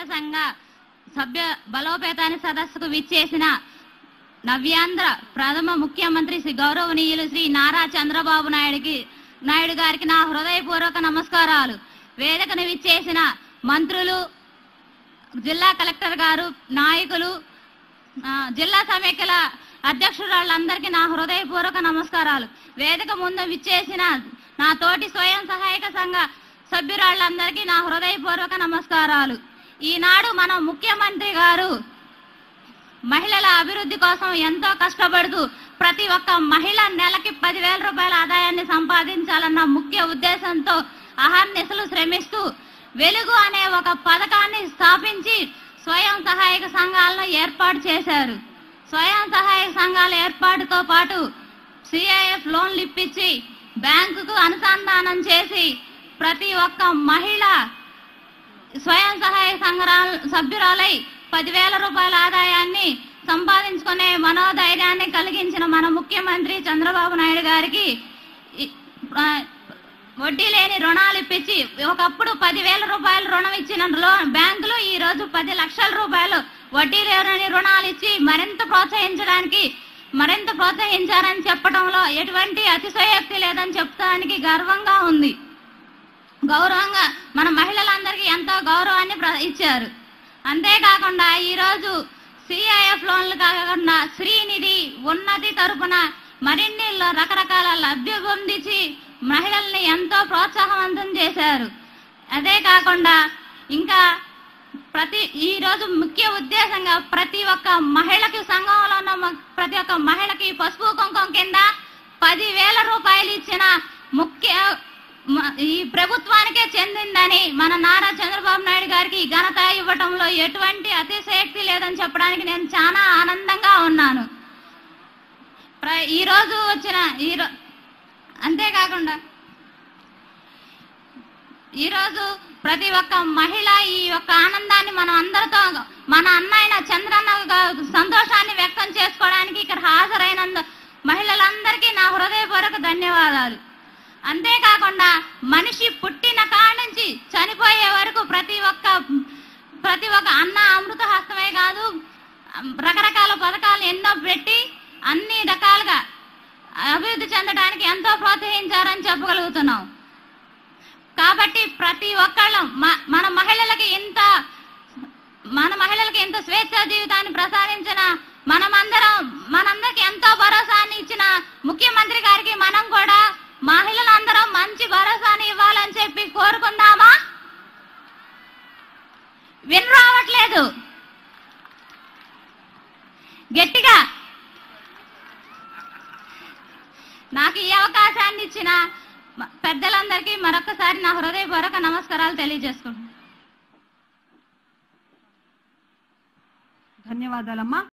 సంఘ సభ్య బలోపేతాని సదస్సుకు విచ్చేసిన నవ్యాంధ్ర ప్రథమ ముఖ్యమంత్రి శ్రీ గౌరవనీయులు శ్రీ నారా చంద్రబాబు నాయుడికి నాయుడు గారికి నా హృదయపూర్వక నమస్కారాలు వేదికను విచ్చేసిన మంత్రులు జిల్లా కలెక్టర్ గారు నాయకులు ఆ, జిల్లా సమైక్యల అధ్యక్షురాళ్ళందరికీ నా హృదయపూర్వక నమస్కారాలు వేదిక ముందు విచ్చేసిన నా తోటి స్వయం సహాయక సంఘ సభ్యురాళ్ళందరికీ నా హృదయపూర్వక నమస్కారాలు ఈనాడు మన ముఖ్యమంత్రి గారు మహిళల అభివృద్ధి కోసం ఎంతో కష్టపడుతూ ప్రతి ఒక్క మహిళ నెలకి పదివేల రూపాయల ఆదాయాన్ని సంపాదించాలన్న ముఖ్య ఉద్దేశంతో అహర్నిశలు శ్రమిస్తూ వెలుగు అనే ఒక పథకాన్ని స్థాపించి స్వయం సహాయక సంఘాలను ఏర్పాటు చేశారు స్వయం సహాయక సంఘాల ఏర్పాటుతో పాటు సిఐఎఫ్ లోన్లు ఇప్పించి బ్యాంకుకు అనుసంధానం చేసి ప్రతి ఒక్క మహిళ స్వయం సహాయ సంఘాల సభ్యురాలై పదివేల రూపాయల ఆదాయాన్ని సంపాదించుకునే మనోధైర్యాన్ని కలిగించిన మన ముఖ్యమంత్రి చంద్రబాబు నాయుడు గారికి ఈ- ఆ, వడ్డీ లేని రుణాలు ఇప్పించి ఒకప్పుడు పదివేల రూపాయలు రుణం ఇచ్చిన లో- బ్యాంకులు ఈ రోజు పది లక్షల రూపాయలు వడ్డీ లేని రుణాలు ఇచ్చి మరింత ప్రోత్సహించడానికి మరింత ప్రోత్సహించారని చెప్పడంలో ఎటువంటి అతిశయోక్తి లేదని చెప్పడానికి గర్వంగా ఉంది గౌరవంగా మన మహిళలందరికీ ఎంతో గౌరవాన్ని ప్ర- ఇచ్చారు అంతేకాకుండా ఈరోజు సిఐఎఫ్ లోన్లు కాకుండా శ్రీనిధి ఉన్నతి తరపున మరిన్ని ల- రకరకాల లబ్ధి పొందించి మహిళల్ని ఎంతో ప్రోత్సాహవంతం చేశారు అదే కాకుండా ఇంకా ప్రతి ఈ రోజు ముఖ్య ఉద్దేశంగా ప్రతి ఒక్క మహిళకి సంఘంలో ఉన్న మ- ప్రతి ఒక్క మహిళకి పసుపు కుంకుమ కింద పదివేల రూపాయలు ఇచ్చిన ముఖ్య మ- ఈ ప్రభుత్వానికే చెందిందని మన నారా చంద్రబాబు నాయుడు గారికి ఈ ఘనత ఇవ్వటంలో ఎటువంటి అతిశయక్తి లేదని చెప్పడానికి నేను చాలా ఆనందంగా ఉన్నాను ప్ర- ఈ రోజు వచ్చిన ఈ రో- అంతేకాకుండా ఈరోజు ప్రతి ఒక్క మహిళ ఈ యొక్క ఆనందాన్ని మనం అందరితో మన అన్నయ్య చంద్రన్న గా- సంతోషాన్ని వ్యక్తం చేసుకోవడానికి ఇక్కడ హాజరైనందు మహిళలందరికీ నా హృదయపూర్వక ధన్యవాదాలు అంతేకాకుండా మనిషి పుట్టిన కాడ నుంచి చనిపోయే వరకు ప్రతి ఒక్క ప్రతి ఒక్క అన్న అమృత హస్తమే కాదు రకరకాల పథకాలు ఎన్నో పెట్టి అన్ని రకాలుగా అభివృద్ధి చెందడానికి ఎంతో ప్రోత్సహించారని చెప్పగలుగుతున్నాం కాబట్టి ప్రతి ఒక్కళ్ళం మ- మన మహిళలకి ఇంత మన మహిళలకి ఎంత స్వేచ్ఛ జీవితాన్ని ప్రసాదించిన మనమందరం మనందరికి ఎంతో భరోసాని ఇచ్చిన ముఖ్యమంత్రి గారికి మనం కూడా మహిళలందరం మంచి భరోసాని ఇవ్వాలని చెప్పి కోరుకుందామా విన్ రావట్లేదు గట్టిగా నాకు ఈ అవకాశాన్ని ఇచ్చిన మ- పెద్దలందరికీ మరొకసారి నా హృదయపూర్వక నమస్కారాలు తెలియజేసుకుంటున్నాను ధన్యవాదాలమ్మా